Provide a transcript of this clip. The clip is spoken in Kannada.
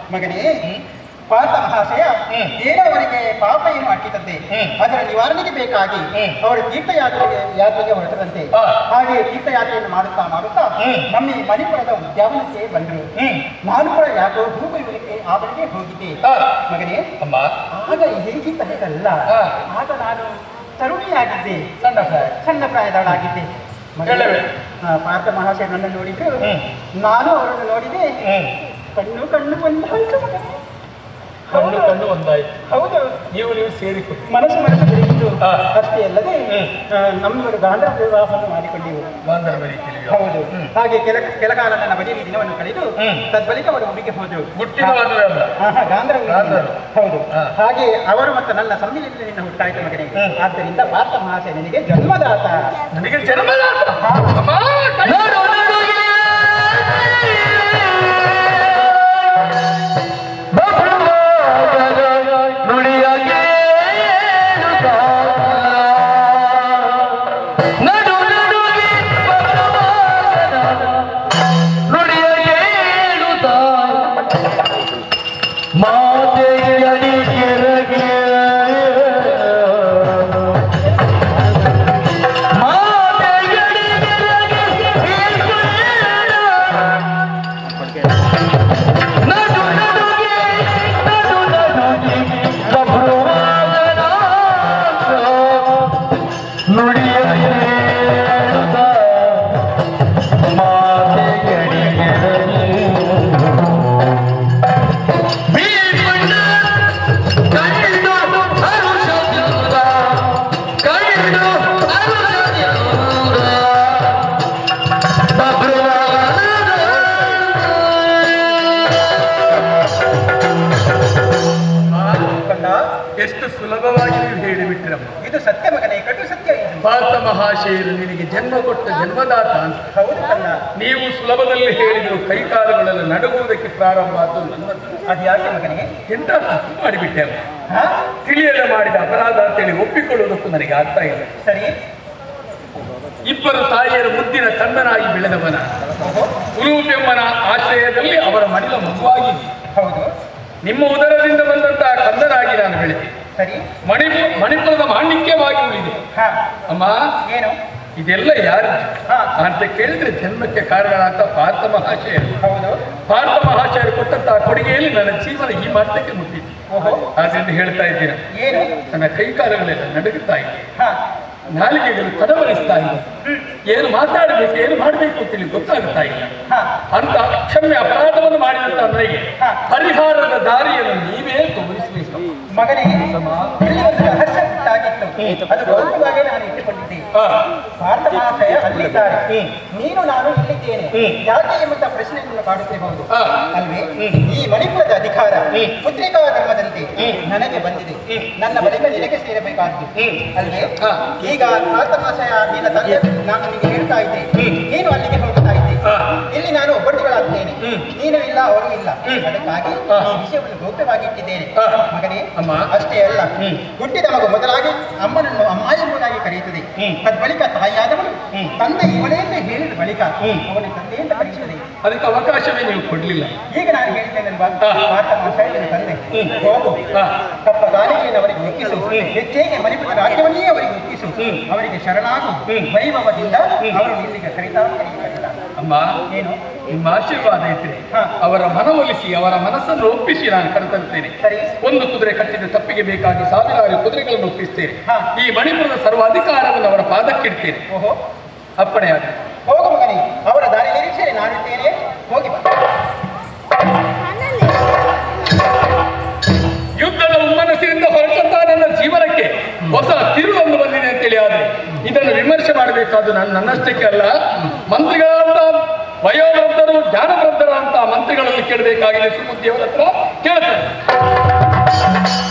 ಮಗನೇ ಪಾರ್ಥ ಮಹಾಶಯ ಹ್ಮ್. ಏನೋ ಅವರಿಗೆ ಪಾಪ ಏನು ಅಟ್ಟಿತಂತೆ ಹ್ಮ್. ಅದರ ನಿವಾರಣೆಗೆ ಬೇಕಾಗಿ ಹ್ಮ್. ಅವರು ತೀರ್ಥಯಾತ್ರೆಗೆ ಯಾತ್ರೆಗೆ ಹೊರಟದಂತೆ ಆ. ಹಾಗೆ ತೀರ್ಥಯಾತ್ರೆಯನ್ನು ಮಾಡುತ್ತಾ ಮಾಡುತ್ತಾ ಹ್ಮ್. ನಮ್ಮ ಈ ಮಣಿಪುರದ ಉದ್ಯಾನವನಕ್ಕೆ ಬಂದರು ಹ್ಮ್ ನಾನು ಕೂಡ ಯಾಕೋ ಭೂಮಿಗಳಿಗೆ ಆ ಬಳಿಗೆ ಹೋಗಿದ್ದೆ ಆ. ಮಗನೇ ಅಮ್ಮ ಆಗ ಹೇಗಿದ್ದ ಹೇಗಲ್ಲ ಆ. ಆಗ ನಾನು ತರುಣಿಯಾಗಿದ್ದೆ ಸಣ್ಣ ಪ್ರಾಯ. ಸಣ್ಣ ಪ್ರಾಯದವಳಾಗಿದ್ದೆ ಮಗನೇ, ಹೇಳಬೇಡ. ಆ, ಪಾರ್ಥ ಮಹಾಶಯ ನನ್ನ ನೋಡಿದ್ರು ಹ್ಮ್. ನಾನು ಅವರನ್ನು ನೋಡಿದೆ ಹ್ಮ್ ಕಣ್ಣು ಕಣ್ಣು ಒಂದಾಯ್ತು ಮಗನೇ. ಕಣ್ಣು ಹೌದು. ಕಣ್ಣು ಒಂದಾಯ್ತು ಹೌದು ನೀವು ನೀವು ಸೇರಿಕೊಂಡು ಮನಸ್ಸು ಮನಸ್ಸು ಬೆರೆಯಿತು ಆ. ಅಷ್ಟೇ ಅಲ್ಲದೆ ಹ್ಮ್. ಆ, ನಮ್ಮವರು ಗಾಂಧರ್ವ ವಿವಾಹವನ್ನು ಮಾಡಿಕೊಂಡೆವು ಬಾಂಧವ ರೀತಿಯಲ್ಲಿ ಹೌದು ಹ್ಮ್. ಹಾಗೆ ಕೆಲ ಕೆಲಕಾಲ ನನ್ನ ಮನೆಯಲ್ಲಿ ದಿನವನ್ನು ಕಳೆದು ಹ್ಮ್. ತದ್ಬಳಿಕ ಅವರು ಊರಿಗೆ ಹೋದರು ಹುಟ್ಟಿನ ಮದುವೆ ಅಲ್ಲ ಆಹಾ, ಗಾಂಧರ್ವ ಗಾಂಧರ್ವ. ಹೌದು ಹಾ. ಹಾಗೆ ಅವರು ಮತ್ತು ನನ್ನ ಸಮ್ಮಿಲನದಲ್ಲಿ ನಿನ್ನ ಹುಟ್ಟಾಯ್ತು ಮಗನೇ ಹ್ಮ್. ಆದ್ದರಿಂದ ಪಾರ್ಥ ಮಹಾಶಯ ನಿನಗೆ ಜನ್ಮದಾತ ನನಗೆ ಜನ್ಮದಾತ ಹಾ. ಅಮ್ಮ ಕೈ- ಕಂಡ ಎಷ್ಟು ಸುಲಭವಾಗಿ ನೀವು ಹೇಳಿಬಿಟ್ಟಿರಮ್ಮ ಇದು ಸತ್ಯ ಮಗನೇ ಕಟು ಸತ್ಯ ಇದು ಭಾರತ ಮಹಾಶಯರು ನಿನಗೆ ಜನ್ಮ ಕೊಟ್ಟ ಜನ್ಮದಾತ ಅಂತ ಹೌದು ಕಂಡ ನೀವು ಸುಲಭದಲ್ಲಿ ಹೇಳಿದ್ರು ಕೈಕಾಲುಗಳೆಲ್ಲ ನಡುಗುವುದಕ್ಕೆ ಪ್ರಾರಂಭ ಆದ್ದು ನನ್ನದು ಅದು ಯಾಕೆ ಮಗನೇ ಎಂತ ತಪ್ಪು ಮಾಡಿಬಿಟ್ಟೆ ಅಮ್ಮ ಹಾ ತಿಳಿಯದೆ ಮಾಡಿದ ಅಪರಾಧ ಅಂತೇಳಿ ಒಪ್ಪಿಕೊಳ್ಳುವುದಕ್ಕೂ ನನಗೆ ಆಗ್ತಾ ಇಲ್ಲ ಸರಿ ಇಬ್ಬರು ತಾಯಿಯರ ಮುದ್ದಿನ ಕಂದನಾಗಿ ಬೆಳೆದವನ ಓಹೋ ಉಲೂಪೆಮ್ಮನ ಆಶ್ರಯದಲ್ಲಿ ಅವರ ಮಡಿಲ ಮಗುವಾಗಿ ಹೌದು ನಿಮ್ಮ ಉದರದಿಂದ ಬಂದಂತಹ ಕಂದನಾಗಿ ನಾನು ಬೆಳೆದೆ ಸರಿ ಮಣಿಪುರ ಮಣಿಪುರದ ಮಾಣಿಕ್ಯವಾಗಿ ಉಳಿದೆ ಹಾ ಅಮ್ಮ ಏನು ಇದೆಲ್ಲ ಯಾರು ಹಾ. ಅಂತ ಕೇಳಿದ್ರೆ ಜನ್ಮಕ್ಕೆ ಕಾರಣರಾದ ಪಾರ್ಥ ಮಹಾಶಯರು ಹೌದು ಪಾರ್ಥ ಮಹಾಶಯರು ಕೊಟ್ಟಂತಹ ಕೊಡುಗೆಯಲ್ಲಿ ನನ್ನ ಜೀವನ ಈ ಮಟ್ಟಕ್ಕೆ ಮುಟ್ಟಿದೆ ಓಹೋ ಆದ್ರಿಂದ ಹೇಳ್ತಾ ಇದ್ದೀರ ಏನು ನನ್ನ ಕೈಕಾಲುಗಳೆಲ್ಲ ನಡುಗುತ್ತಾ ಇದೆ ಹಾ ನಾಲಿಗೆಗಳು ತಡವರಿಸ್ತಾ ಇದೆ ಏನು ಮಾತಾಡಬೇಕು ಏನು ಮಾಡಬೇಕು ಅಂತೇಳಿ ಗೊತ್ತಾಗ್ತಾ ಇಲ್ಲ ಹಾ ಅಂತ ಅಕ್ಷಮ್ಯ ಅಪರಾಧವನ್ನು ಮಾಡಿದಂತ ನನಗೆ ಹಾ. ಪರಿಹಾರದ ದಾರಿಯನ್ನು ನೀವೇ ತೋರಿಸಬೇಕು ಮಗನೇ ಇಲ್ಲಿ ಒಂದು ರಹಸ್ಯ ಉಂಟಾಗಿತ್ತು ಅದು ಗೌರವವಾಗಿ ನಾನು ಇಟ್ಟುಕೊಂಡಿದ್ದೆ ಭಾರತ ಮಹಾಶಯ ಅಲ್ಲಿದ್ದಾರೆ ನೀನು ನಾನು ಇಲ್ಲಿದ್ದೇನೆ ಹ್ಮ್. ಯಾಕೆ ಎಂಬಂತ ಪ್ರಶ್ನೆಯನ್ನು ಕಾಡುತ್ತಿರಬಹುದು ಹಾ. ಅಲ್ವೇ ಈ ಮಣಿಪುರದ ಅಧಿಕಾರ ಪುತ್ರಿಕಾ ಧರ್ಮದಂತೆ ನನಗೆ ಬಂದಿದೆ ನನ್ನ ಬಳಿಕ ನಿನಗೆ ಸೇರಬೇಕಾದ್ದು ಅಲ್ವೇ ಹಾ. ಈಗ ಭಾರತ ಮಹಾಶಯ ನಿನ್ನ ತಂದೆ ನಾನು ನಿನಗೆ ಹೇಳ್ತಾ ಇದ್ದೆ ನೀನು ಅಲ್ಲಿಗೆ ಹೋಗ್ತಾ ಇದ್ದೆ ಹಾ. ಇಲ್ಲಿ ನಾನು ಒಬ್ಬಟ್ಟಿಗಳಾಗ್ತೇನೆ ನೀನು ಇಲ್ಲ ಅವರು ಇಲ್ಲ ಅದಕ್ಕಾಗಿ ಹಾ. ಈ ವಿಷಯವನ್ನು ಗೌಪ್ಯವಾಗಿ ಇಟ್ಟಿದ್ದೇನೆ ಹಾ. ಮಗನೇ ಅಮ್ಮ. ಅಷ್ಟೇ ಅಲ್ಲ ಹುಟ್ಟಿದ ಮಗು ಮೊದಲಾಗಿ ಅಮ್ಮನನ್ನು ಅಮ್ಮ ಎಂಬುದಾಗಿ ಕರೆಯುತ್ತದೆ ತದ್ಬಳಿಕ ತಾಯಿಯಾದವನು ತಂದೆ ಇವನೇ ಅಂತ ಹೇಳಿದ ಬಳಿಕ ಅವನ ತಂದೆ ಅಂತ ಕರೆಯುತ್ತದೆ ಅದಕ್ಕೆ ಅವಕಾಶವೇ ನೀವು ಕೊಡ್ಲಿಲ್ಲ ಈಗ ನಾನು ಹೇಳಿದ್ದೇನಲ್ವಾ ಹಾ. ಮಾತ ಮಹಾಶಯನ ತಂದೆ ಹೋಗು ಹಾ. ತಪ್ಪ ಗಾಳಿಗೆಯನ್ನು ಅವರಿಗೆ ಒಪ್ಪಿಸು ಹೆಚ್ಚೇಗೆ ಮಣಿಪುರ ರಾಜ್ಯವನ್ನೇ ಅವರಿಗೆ ಒಪ್ಪಿಸು ಅವರಿಗೆ ಶರಣಾಗು ವೈಭವದಿಂದ ಅವರು ಇಲ್ಲಿಗೆ ಕರೀತಾ ಕರೀತಾ ಅಮ್ಮ ಏನು ನಿಮ್ಮ ಆಶೀರ್ವಾದ ಇದ್ರೆ ಹಾ. ಅವರ ಮನವೊಲಿಸಿ ಅವರ ಮನಸ್ಸನ್ನು ಒಪ್ಪಿಸಿ ನಾನು ಕರೆತರುತ್ತೇನೆ ಸರಿ. ಒಂದು ಕುದುರೆ ಕಟ್ಟಿದ ತಪ್ಪಿಗೆ ಬೇಕಾಗಿ ಸಾವಿರಾರು ಕುದುರೆಗಳನ್ನು ಒಪ್ಪಿಸ್ತೇನೆ ಹಾ. ಈ ಮಣಿಪುರದ ಸರ್ವಾಧಿಕಾರವನ್ನು ಅವರ ಪಾದಕ್ಕಿಡ್ತೇನೆ ಓಹೋ ಅಪ್ಪಣೆ ಆಗ ಹೋಗು ಮಗನೇ ಅವರ ದಾರಿ ನಿರೀಕ್ಷೆ ನಾನಿರ್ತೇನೆ ಹೋಗಿ ಬಾ ಯುದ್ಧದ ಉಮ್ಮನಸ್ಸಿನಿಂದ ಹೊರಟಂತಹ ನನ್ನ ಜೀವನಕ್ಕೆ ಹೊಸ ತಿರುಳೊಂದು ಬಂದಿದೆ ಅಂತೇಳಿ ಆದ್ರೆ ಇದನ್ನು ವಿಮರ್ಶೆ ಮಾಡಬೇಕಾದ್ದು ನಾನು ನನ್ನಷ್ಟಕ್ಕೆ ಅಲ್ಲ ಮಂತ್ರಿಗಳಂತ ವಯೋವೃದ್ಧರು ಜ್ಞಾನವೃದ್ಧರ ಅಂತ ಮಂತ್ರಿಗಳಲ್ಲಿ ಕೇಳಬೇಕಾಗಿದೆ ಸುಬುದ್ಧಿಯವರ ಹತ್ರ ಕೇಳ್ತಾರೆ